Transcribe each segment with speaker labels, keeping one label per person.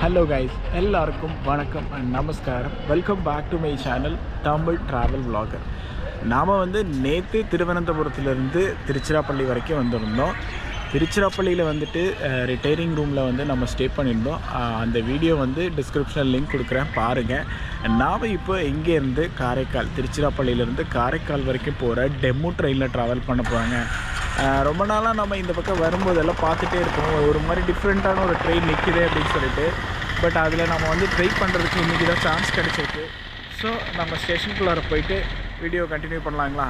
Speaker 1: Hello guys எல்லாருக்கும் வணக்கம் and நமஸ்காரம் welcome back to my channel Tamil travel vlogger நாம் வந்து நேற்று திருவனந்தபுரத்துலேருந்து திருச்சிராப்பள்ளி வரைக்கும் வந்திருந்தோம் திருச்சிராப்பள்ளியில் வந்துட்டு ரிட்டையரிங் ரூமில் வந்து நம்ம ஸ்டே பண்ணியிருந்தோம் அஹ், அந்த வீடியோ வந்து டிஸ்கிரிப்ஷனில் லிங்க் கொடுக்குறேன் பாருங்கள் நாம் இப்போ இங்கேருந்து காரைக்கால் திருச்சிராப்பள்ளியிலேருந்து காரைக்கால் வரைக்கும் போகிற டெமோ ட்ரெயினில் ட்ராவல் பண்ண போகிறாங்க ஆஹ் ரொம்ப நாளாக நம்ம இந்த பக்கம் வரும்போதெல்லாம் பார்த்துட்டே இருக்கோம் ஒரு மாதிரி டிஃப்ரெண்ட்டான ஒரு ட்ரெயின் நிற்குது அப்படின்னு சொல்லிட்டு பட் அதில் நம்ம வந்து ட்ரை பண்ணுறதுக்கு இன்றைக்கி தான் சான்ஸ் கிடச்சிருக்கு ஸோ நம்ம ஸ்டேஷனுக்குள்ளார போயிட்டு வீடியோ கண்டினியூ பண்ணலாங்களா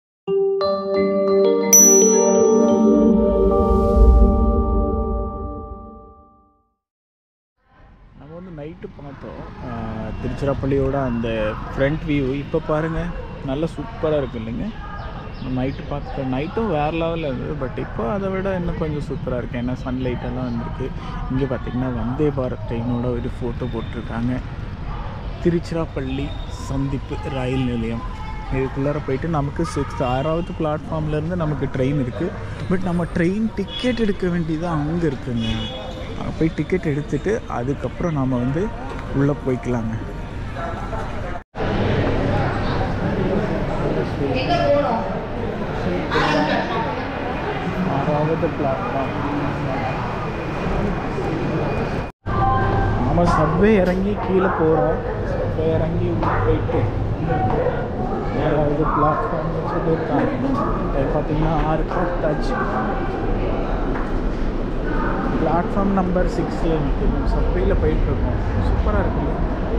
Speaker 1: நம்ம வந்து நைட்டு பார்த்தோம் ஆஹ் திருச்சிராப்பள்ளியோட அந்த ஃப்ரண்ட் வியூ இப்போ பாருங்கள் நல்லா சூப்பராக இருக்கு இல்லைங்க நைட்டு பார்த்துட்டு நைட்டும் வேறு லெவலில் இருந்தது பட் இப்போ அதை விட இன்னும் கொஞ்சம் சூப்பராக இருக்குது ஏன்னா சன்லைட் எல்லாம் வந்திருக்கு இங்கே பார்த்தீங்கன்னா வந்தே பாரத் ட்ரெயினோட ஒரு ஃபோட்டோ போட்டிருக்காங்க திருச்சிராப்பள்ளி சந்திப்பு ரயில் நிலையம் இதுக்குள்ளார போயிட்டு நமக்கு சிக்ஸ்த் ஆறாவது பிளாட்ஃபார்ம்லேருந்து நமக்கு ட்ரெயின் இருக்குது பட் நம்ம ட்ரெயின் டிக்கெட் எடுக்க வேண்டியது அங்கே இருக்குங்க அங்கே போய் டிக்கெட் எடுத்துட்டு அதுக்கப்புறம் நாம் வந்து உள்ளே போய்க்கலாங்க ஆறாவது பிளாட்ஃபார்ம் நம்ம சப்வே இறங்கி கீழே போகிறோம் சப்வே இறங்கி உள்ள போயிட்டு ஏழாவது பிளாட்ஃபார்ம்னு சொல்லியிருக்காங்க அது பார்த்தீங்கன்னா ஆறு பத்தாச்சு பிளாட்ஃபார்ம் நம்பர் சிக்ஸில் நிற்கிது சப்வேயில் போயிட்டுருக்கோம் சூப்பராக இருக்குல்ல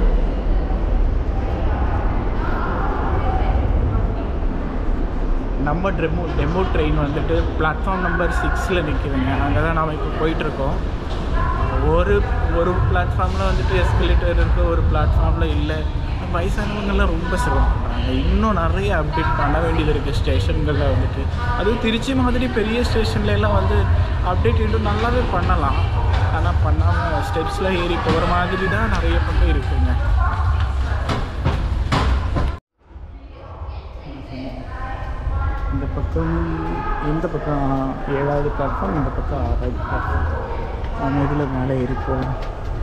Speaker 1: நம்ம டெமோ டெமோ ட்ரெயின் வந்துட்டு பிளாட்ஃபார்ம் நம்பர் சிக்ஸில் நிற்கிதுங்க அங்கே தான் நாம் இப்போ போயிட்டுருக்கோம் ஒரு ஒரு பிளாட்ஃபார்மில் வந்துட்டு எஸ்கலேட்டர் இருக்குது ஒரு பிளாட்ஃபார்மில் இல்லை வயசானவங்கெல்லாம் ரொம்ப சிரமப்படுறாங்க இன்னும் நிறைய அப்டேட் பண்ண வேண்டியது இருக்குது ஸ்டேஷன்களில் வந்துட்டு அதுவும் திருச்சி மாதிரி பெரிய ஸ்டேஷன்ல எல்லாம் வந்து அப்டேட் இன்னும் நல்லாவே பண்ணலாம் ஆனால் பண்ணாமல் ஸ்டெப்ஸில் ஏறி போகிற மாதிரி தான் நிறைய பக்கம் இருக்குங்க இந்த பக்கம் இந்த பக்கம் ஏழாவது பிளாட்ஃபார்ம் இந்த பக்கம் ஆறாவது பிளாட்ஃபார்ம் நம்ம இதில் மேலே ஏறி போகலாம்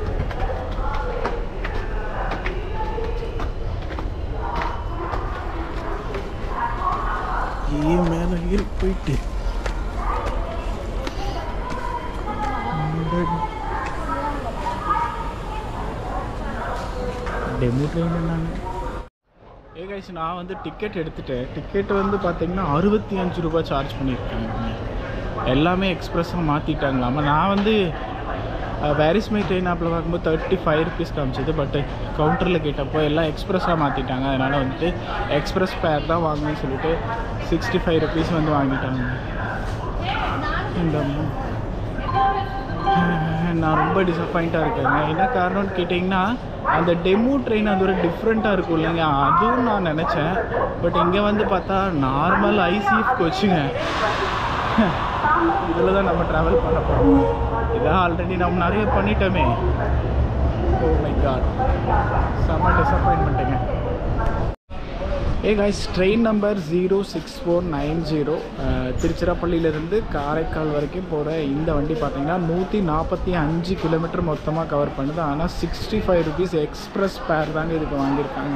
Speaker 1: ஏன் மேலே ஏறி போயிட்டு டெமோ ட்ரெயின் நாங்கள் ஏ கைஸ் நான் வந்து டிக்கெட் எடுத்துட்டேன் டிக்கெட் வந்து பார்த்தீங்கன்னா அறுபத்தி அஞ்சு ரூபாய் சார்ஜ் பண்ணியிருக்காங்க எல்லாமே எக்ஸ்பிரஸாக மாற்றிட்டாங்களாமா நான் வந்து வேரிஸ் மை ட்ரெயின் ஆப்பில் பார்க்கும்போது தேர்ட்டி ஃபைவ் ருபீஸ் காமிச்சது பட் கவுண்டரில் கேட்டப்போ எல்லாம் எக்ஸ்பிரஸாக மாற்றிட்டாங்க அதனால் வந்துட்டு எக்ஸ்பிரஸ் பேர் தான் வாங்கணும்னு சொல்லிட்டு சிக்ஸ்டி ஃபைவ் ருபீஸ் வந்து வாங்கிட்டாங்க இந்த அம்மா. நான் ரொம்ப டிசப்பாயிண்ட்டாக இருக்கேங்க என்ன காரணம்னு கேட்டிங்கன்னா அந்த டெமோ ட்ரெயின் அது ஒரு டிஃப்ரெண்ட்டாக இருக்கும் இல்லைங்க அதுவும் நான் நினச்சேன் பட் இங்கே வந்து பார்த்தா நார்மல் ஐசிஎஃப் கோச்சுங்க இதில் தான் நம்ம ட்ராவல் பண்ண போகிறோம் இதான் ஆல்ரெடி நம்ம நிறைய பண்ணிட்டோமே ஓ மை காட் செம்ம டிசப்பாயின்மெண்ட்டுங்க hey guys train number zero six four nine zero திருச்சிராப்பள்ளியிலேருந்து காரைக்கால் வரைக்கும் போகிற இந்த வண்டி பார்த்தீங்கன்னா நூற்றி நாற்பத்தி அஞ்சு கிலோமீட்டர் மொத்தமாக கவர் பண்ணுது ஆனால் சிக்ஸ்டி ஃபைவ் ருபீஸ் எக்ஸ்பிரஸ் பேர் தாங்க இதுக்கு வாங்கியிருக்காங்க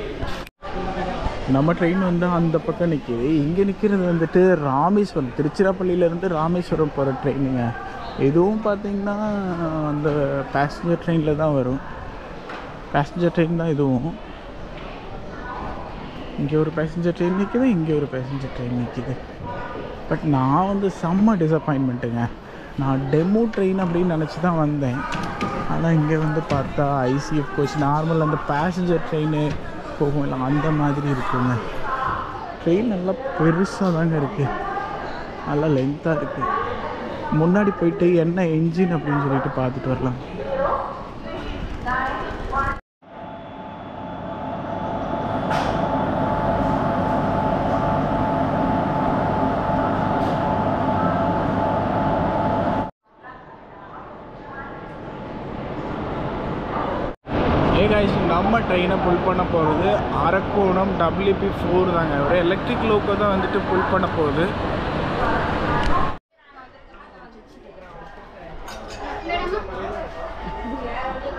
Speaker 1: நம்ம ட்ரெயின் வந்து அந்த பக்கம் நிற்கிது இங்கே நிற்கிறது வந்துட்டு ராமேஸ்வரம் திருச்சிராப்பள்ளியிலேருந்து ராமேஸ்வரம் போகிற ட்ரெயினுங்க இதுவும் பார்த்தீங்கன்னா அந்த பேசஞ்சர் ட்ரெயினில் தான் வரும் பேசஞ்சர் ட்ரெயின் தான் இதுவும் இங்கே ஒரு பேசஞ்சர் ட்ரெயின் நிற்கிது இங்கே ஒரு பேசஞ்சர் ட்ரெயின் நிற்கிது பட் நான் வந்து செம்ம டிசப்பாயின்மெண்ட்டுங்க நான் டெமோ ட்ரெயின் அப்படின்னு நினச்சி தான் வந்தேன் ஆனால் இங்கே வந்து பார்த்தா ஐசிஎஃப் கோச் நார்மல் அந்த பேசஞ்சர் ட்ரெயின் போகும் இல்லை அந்த மாதிரி இருக்குங்க ட்ரெயின் நல்லா பெருசாக தாங்க இருக்குது நல்லா லென்த்தாக இருக்குது முன்னாடி போயிட்டு என்ன என்ஜின் அப்படின்னு சொல்லிட்டு பார்த்துட்டு வரலாம் ஏ guys நம்ம ட்ரெயினை புல் பண்ண போகிறது அரக்கோணம் டபிள்யூபி ஃபோர் தாங்க ஒரு எலக்ட்ரிக் லோக்கோ தான் வந்துட்டு புல் பண்ண போகுது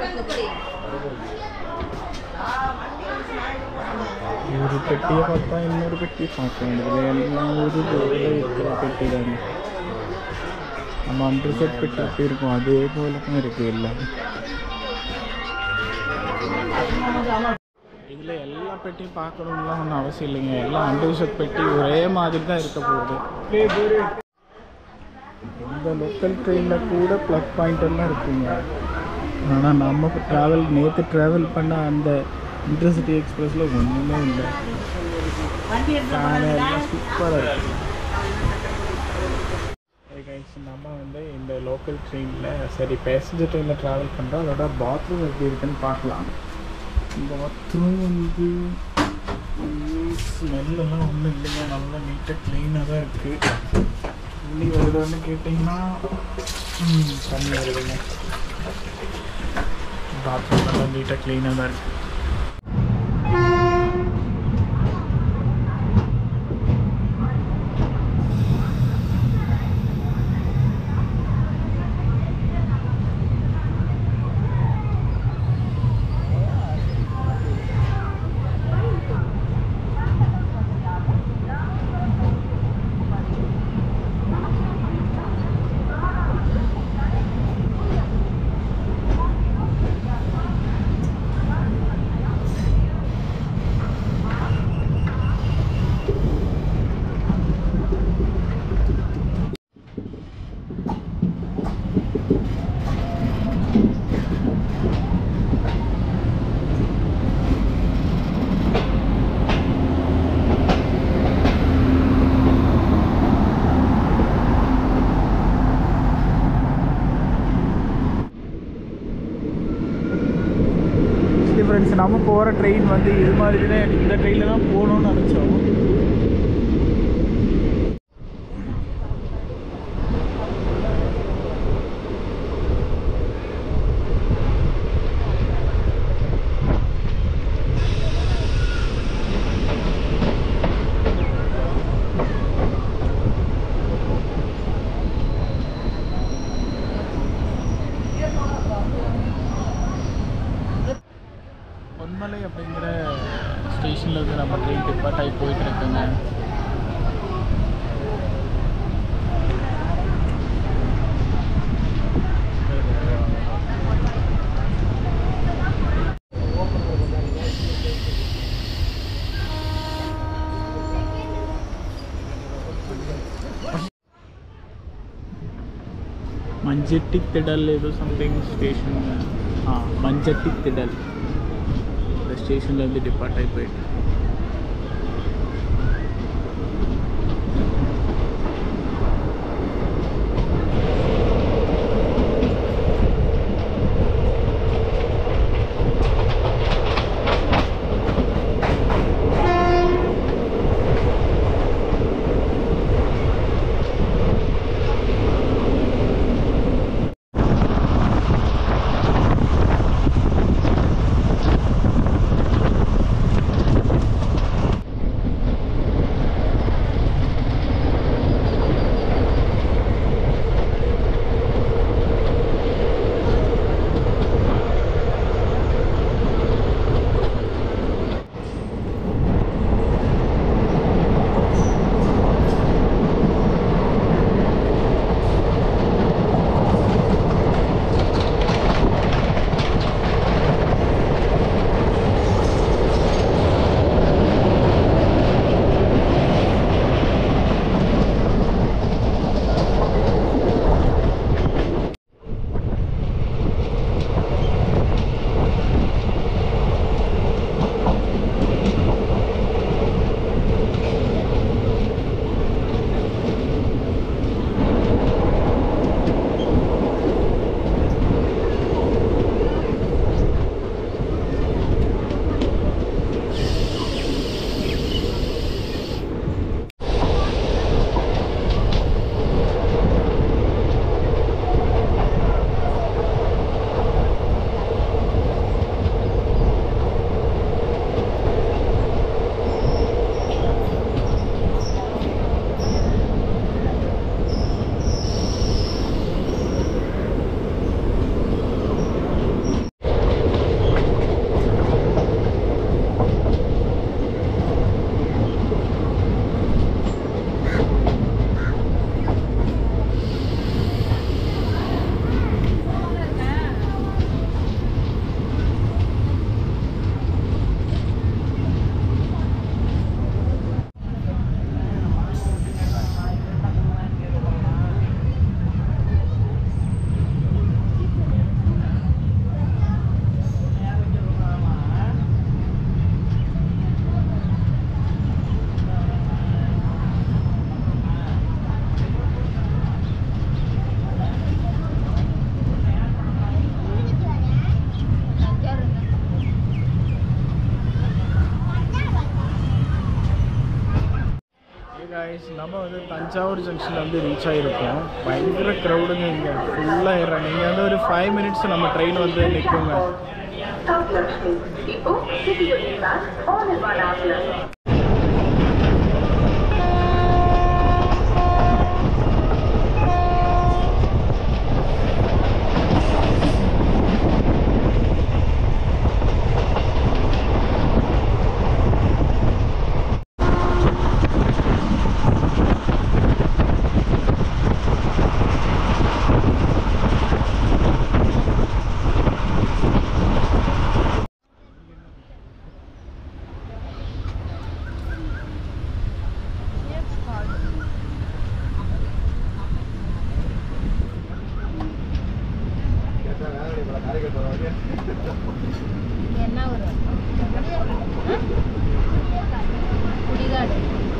Speaker 1: ஒரு பெட்டியை பார்த்தா இன்னொரு பெட்டி பார்க்க வேண்டியது எல்லாம் ஒரு போல இருக்கிற பெட்டி தானே நம்ம அண்டர் செட் பெட்டி எப்படி இருக்கும் அதே போல தான் இருக்கு எல்லாம் இதில் எல்லா பெட்டியும் பார்க்கணும்லாம் ஒன்றும் அவசியம் இல்லைங்க எல்லாம் அண்டர் செட் பெட்டி ஒரே மாதிரி தான் இருக்க போகுது இந்த லோக்கல் ட்ரெயினில் கூட ப்ளக் பாயிண்ட் எல்லாம் இருக்குங்க ஆனால் நம்ம ட்ராவல் நேற்று ட்ராவல் பண்ண அந்த இன்டர்சிட்டி எக்ஸ்பிரஸில் ஒன்றுமே இல்லை எல்லாம் சூப்பராக இருக்கு Hey guys, நம்ம வந்து இந்த லோக்கல் ட்ரெயினில் சரி பேசஞ்சர் ட்ரெயினில் ட்ராவல் பண்ணுறோம் அதோட பாத்ரூம் எப்படி இருக்குன்னு பார்க்கலாம் பாத்ரூம் வந்து ஸ்மெல்லாம் ஒன்றும் இல்லைங்க நல்லா நீட்டாக க்ளீனாக தான் இருக்குது தண்ணி வருதான்னு கேட்டிங்கன்னா ம், தண்ணி வருதுங்க பாத்ரூம் நல்லா நீட்டாக க்ளீனாக தான் இருக்குது சரி ஃப்ரெண்ட்ஸ் நம்ம போகிற ட்ரெயின் வந்து இது மாதிரி தான் இந்த ட்ரெயினில் தான் போகணும்னு நினச்சோம் பொன்மலை அப்படிங்கிற ஸ்டேஷனில் இருந்து நம்ம ட்ரெயின் டிப்பாட் ஆகி போயிட்டு இருக்குங்க மஞ்சட்டி திடல் ஏதோ சம்திங் ஸ்டேஷன் ஆ மஞ்சட்டி திடல் இந்த ஸ்டேஷன்லேருந்து டிபார்ட் ஆகி போயிட்டு கைஸ் நம்ம வந்து தஞ்சாவூர் ஜங்ஷனில் வந்து ரீச் ஆகிருக்கோம் பயங்கர க்ரௌடுங்க இங்கே ஃபுல்லாக ஏறாங்க இங்கே வந்து ஒரு ஃபைவ் மினிட்ஸ் நம்ம ட்ரெயின் வந்து நிற்குங்க
Speaker 2: South Lakshmi, the Oak City Union Bank, all in one outlet.
Speaker 3: என்ன ஒரு குடிகாடு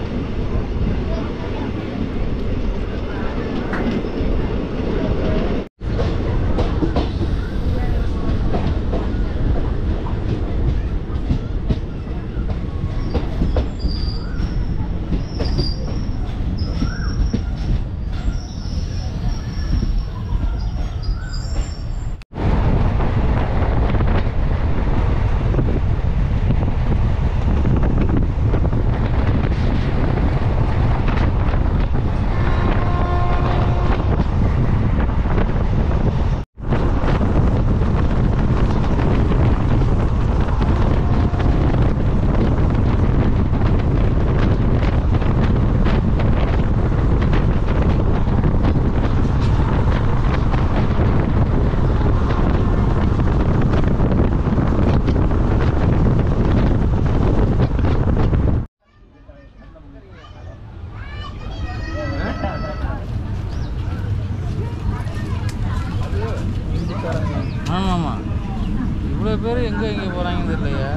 Speaker 4: ஆமாம்மா இவ்வளோ பேர் எங்கே எங்கே போகிறாங்கன்னு தெரியலையா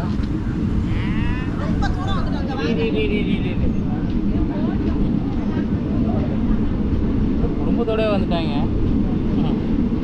Speaker 4: குடும்பத்தோடய வந்துட்டாங்க ம்.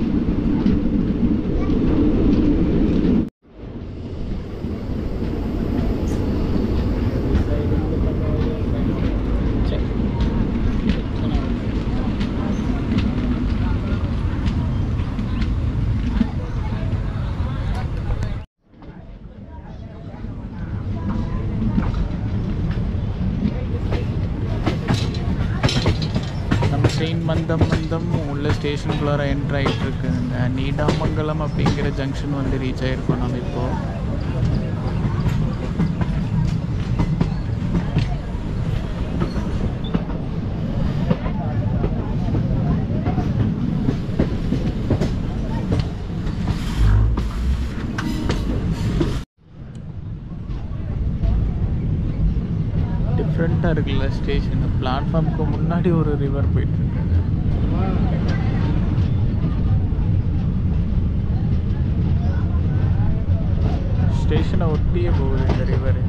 Speaker 1: நம்ம ட்ரெயின் மந்தம் மந்தம் உள்ள ஸ்டேஷனுக்குள்ளார என்ட்ரு ஆகிட்டு இருக்குங்க நீடாமங்கலம் அப்படிங்கிற ஜங்ஷன் வந்து ரீச் ஆகிருக்கோம் நம்ம இப்போ டிஃப்ரெண்ட்டாக இருக்குல்ல ஸ்டேஷன் பிளாட்ஃபார்முக்கு முன்னாடி ஒரு ரிவர் போயிட்டுருக்கு ஸ்டேஷனை ஒட்டியே போகுது இந்த ரிவர்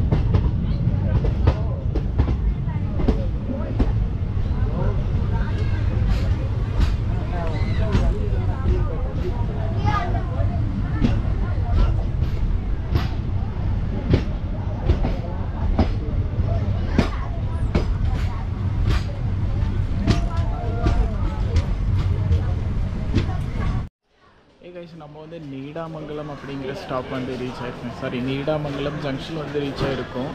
Speaker 1: ஏ கைஸ் நம்ம வந்து நீடாமங்கலம் அப்படிங்கிற ஸ்டாப் வந்து ரீச் ஆயிருக்கோம் சாரி நீடாமங்கலம் ஜங்ஷன் வந்து ரீச் ஆயிருக்கோம்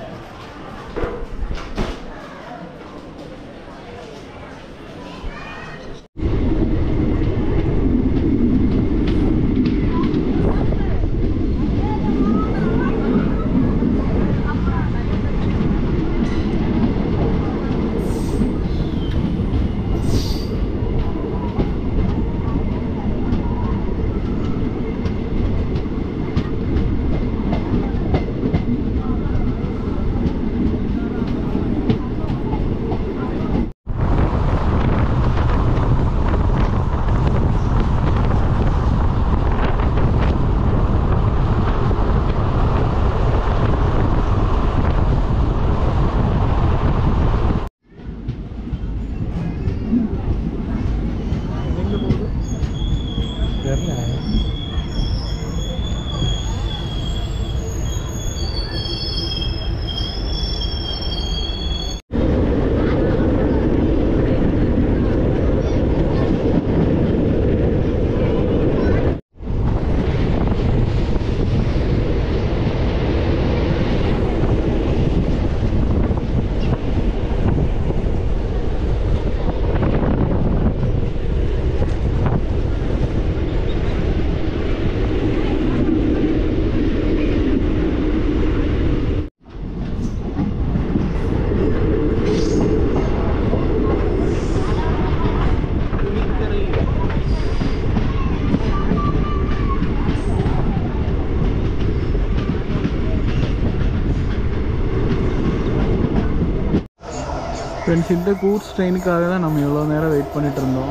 Speaker 1: ஃப்ரெண்ட்ஸ் இந்த கூட்ஸ் ட்ரெயினுக்காக தான் நம்ம இவ்வளோ நேரம் வெயிட் பண்ணிட்டு இருந்தோம்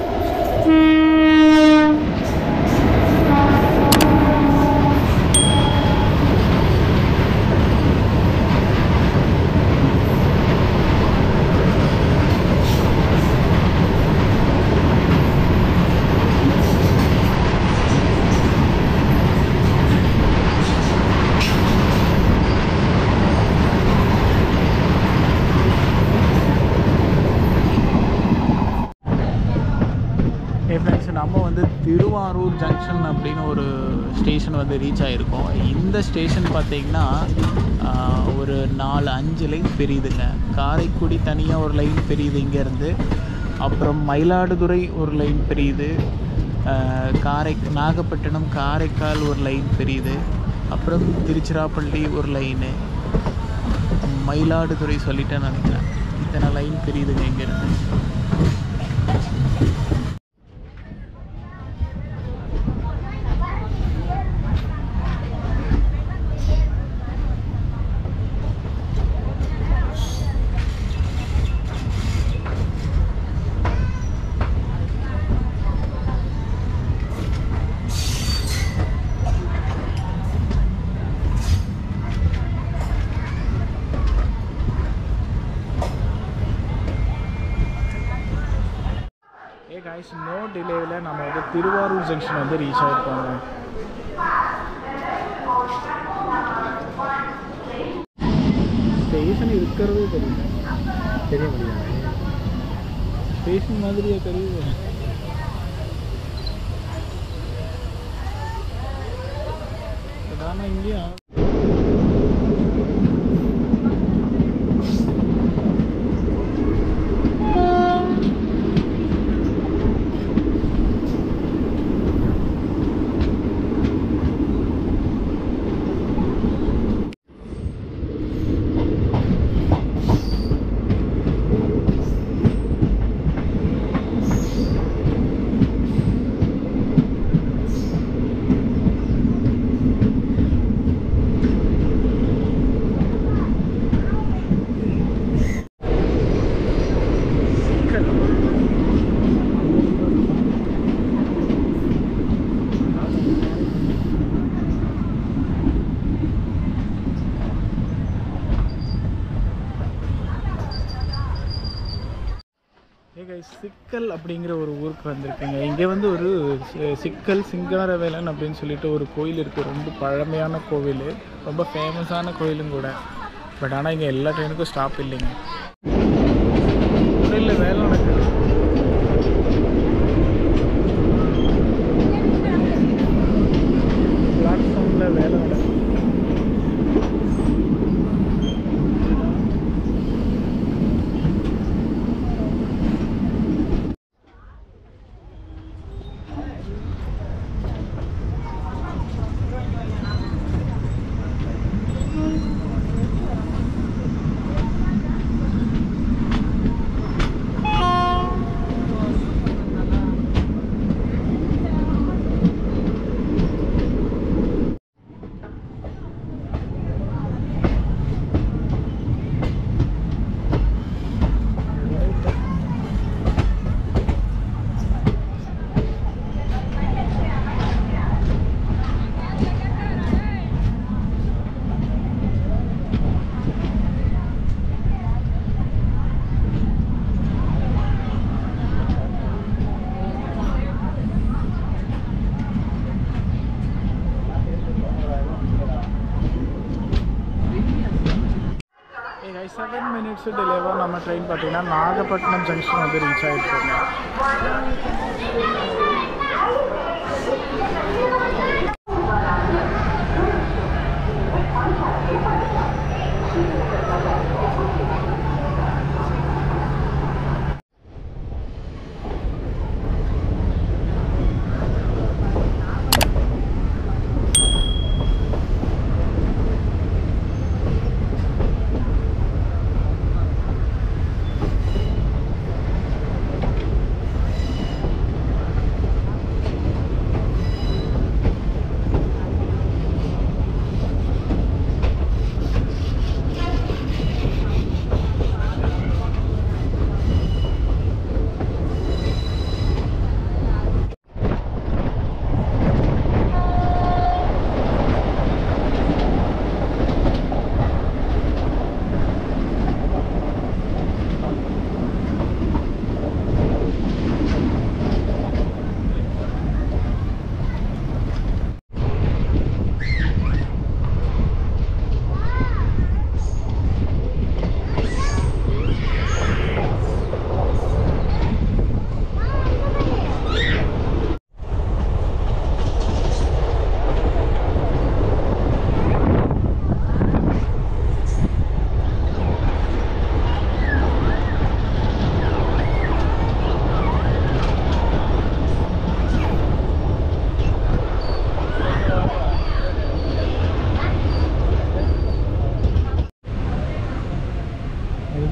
Speaker 1: ஏ ஃப்ரெண்ட்ஸ் நம்ம வந்து திருவாரூர் ஜங்ஷன் அப்படின்னு ஒரு ஸ்டேஷன் வந்து ரீச் ஆகிருக்கோம் இந்த ஸ்டேஷன் பார்த்தீங்கன்னா ஆஹ், ஒரு நாலு அஞ்சு லைன் பெரியுதுங்க காரைக்குடி தனியாக ஒரு லைன் பெரியுது இங்கேருந்து அப்புறம் மயிலாடுதுறை ஒரு லைன் பெரியுது ஆஹ், காரை நாகப்பட்டினம் காரைக்கால் ஒரு லைன் பெரியுது அப்புறம் திருச்சிராப்பள்ளி ஒரு லைனு மயிலாடுதுறை சொல்லிட்டேன்னு நினைக்கிறேன் இத்தனை லைன் பெரியுதுங்க இங்கேருந்து ஏ காய்ஸ் நோ டிலேவில் நம்ம வந்து திருவாரூர் ஜங்ஷன் வந்து ரீச் ஆகிருக்கோங்க ஸ்டேஷன் இருக்கிறதே தெரியல தெரிய முடியாது ஸ்டேஷன் மாதிரியே தெரியுது ஆனால் இங்கேயும் ஏங்க சிக்கல் அப்படிங்கிற ஒரு ஊருக்கு வந்திருக்கேங்க இங்கே வந்து ஒரு சி- சிக்கல் சிங்காரவேலன் அப்படின்னு சொல்லிட்டு ஒரு கோயில் இருக்குது ரொம்ப பழமையான கோவில் ரொம்ப ஃபேமஸான கோயிலும் கூட பட் ஆனால் இங்கே எல்லா ட்ரெயினுக்கும் ஸ்டாப் இல்லைங்க இல்லை வேலை நடக்குது பிளாட்ஃபார்மில் வேலை நடக்குது செவன் மினிட்ஸ் டிலேவாக நம்ம ட்ரெயின் பார்த்தீங்கன்னா நாகப்பட்டினம் ஜங்ஷன் வந்து ரீச் ஆகிருக்கோங்க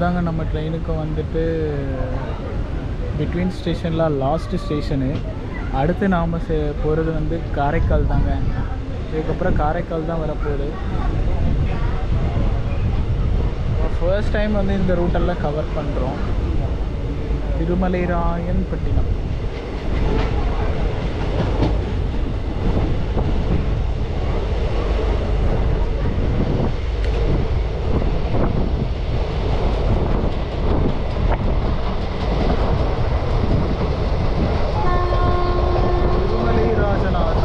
Speaker 1: இதுதாங்க நம்ம ட்ரெயினுக்கு வந்துட்டு பிட்வீன் ஸ்டேஷனில் லாஸ்ட் ஸ்டேஷனு அடுத்து நாம் போகிறது வந்து காரைக்கால் தாங்க இதுக்கப்புறம் காரைக்கால் தான் வரப்போகுது ஃபர்ஸ்ட் டைம் வந்து இந்த ரூட்டெல்லாம் கவர் பண்ணுறோம் திருமலைராயன் பட்டினம் திருமலை ராஜநாத்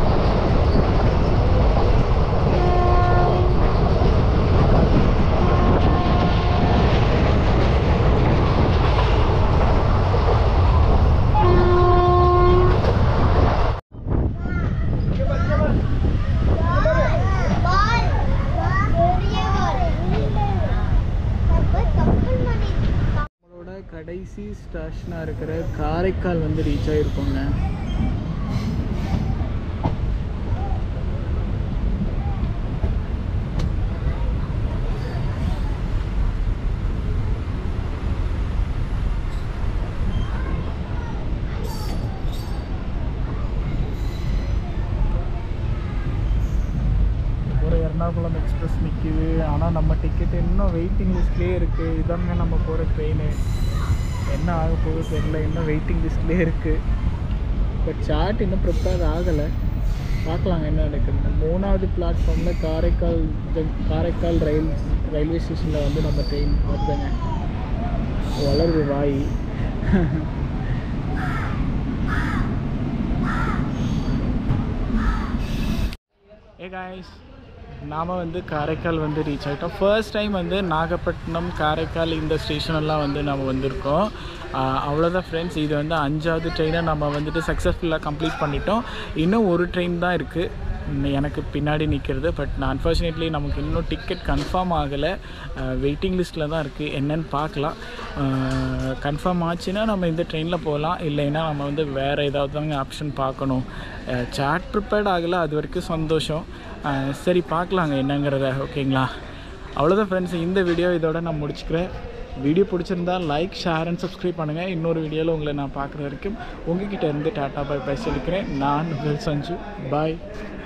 Speaker 1: நம்மளோட கடைசி ஸ்டேஷனாக இருக்கிற காரைக்கால் வந்து ரீச் ஆகிருக்கோங்க ஒரு எர்ணாகுளம் எக்ஸ்பிரஸ் நிற்கிது ஆனால் நம்ம டிக்கெட் இன்னும் வெயிட்டிங் லிஸ்ட்லேயே இருக்குது இதாங்க நம்ம போகிற ட்ரெயின் என்ன ஆக போகுது தெரியல இன்னும் வெயிட்டிங் லிஸ்ட்லேயே இருக்குது பட் சார்ட் இன்னும் ப்ரிப்பேர் ஆகலை பார்க்கலாங்க என்ன நடக்குது மூணாவது பிளாட்ஃபார்மில் காரைக்கால் ஜங்- காரைக்கால் ரயில் ரயில்வே ஸ்டேஷனில் வந்து நம்ம ட்ரெயின் வருதுங்க வளருது வாய் ஏ காய்ஸ் நாம் வந்து காரைக்கால் வந்து ரீச் ஆகிட்டோம் ஃபர்ஸ்ட் டைம் வந்து நாகப்பட்டினம் காரைக்கால் இந்த ஸ்டேஷனெல்லாம் வந்து நம்ம வந்திருக்கோம் ஆஹ் அவ்வளோதான் ஃப்ரெண்ட்ஸ் இது வந்து அஞ்சாவது ட்ரெயினை நம்ம வந்துட்டு சக்ஸஸ்ஃபுல்லாக கம்ப்ளீட் பண்ணிட்டோம் இன்னும் ஒரு ட்ரெயின் தான் இருக்குது எனக்கு பின்னாடி நிற்கிறது பட் அன்ஃபார்ச்சுனேட்லி நமக்கு இன்னும் டிக்கெட் கன்ஃபார்ம் ஆகலை வெயிட்டிங் லிஸ்ட்டில் தான் இருக்குது என்னன்னு பார்க்கலாம் கன்ஃபார்ம் ஆச்சுன்னா நம்ம இந்த ட்ரெயினில் போகலாம் இல்லைன்னா நம்ம வந்து வேறு ஏதாவது தாங்க ஆப்ஷன் பார்க்கணும் சாட் ப்ரிப்பேர்ட் ஆகலை அது வரைக்கும் சந்தோஷம் அஹ் சரி பார்க்கலாங்க என்னங்கிறத ஓகேங்களா அவ்வளோதான் ஃப்ரெண்ட்ஸ் இந்த வீடியோ இதோட நான் முடிச்சுக்கிறேன் வீடியோ பிடிச்சிருந்தா லைக் ஷேர் அண்ட் சப்ஸ்கிரைப் பண்ணுங்கள் இன்னொரு வீடியோவில் உங்களை நான் பார்க்குற வரைக்கும் உங்ககிட்ட இருந்து டாட்டா பாய் பேச சொல்லிக்கிறேன் நான் உங்கள் சஞ்சு பாய்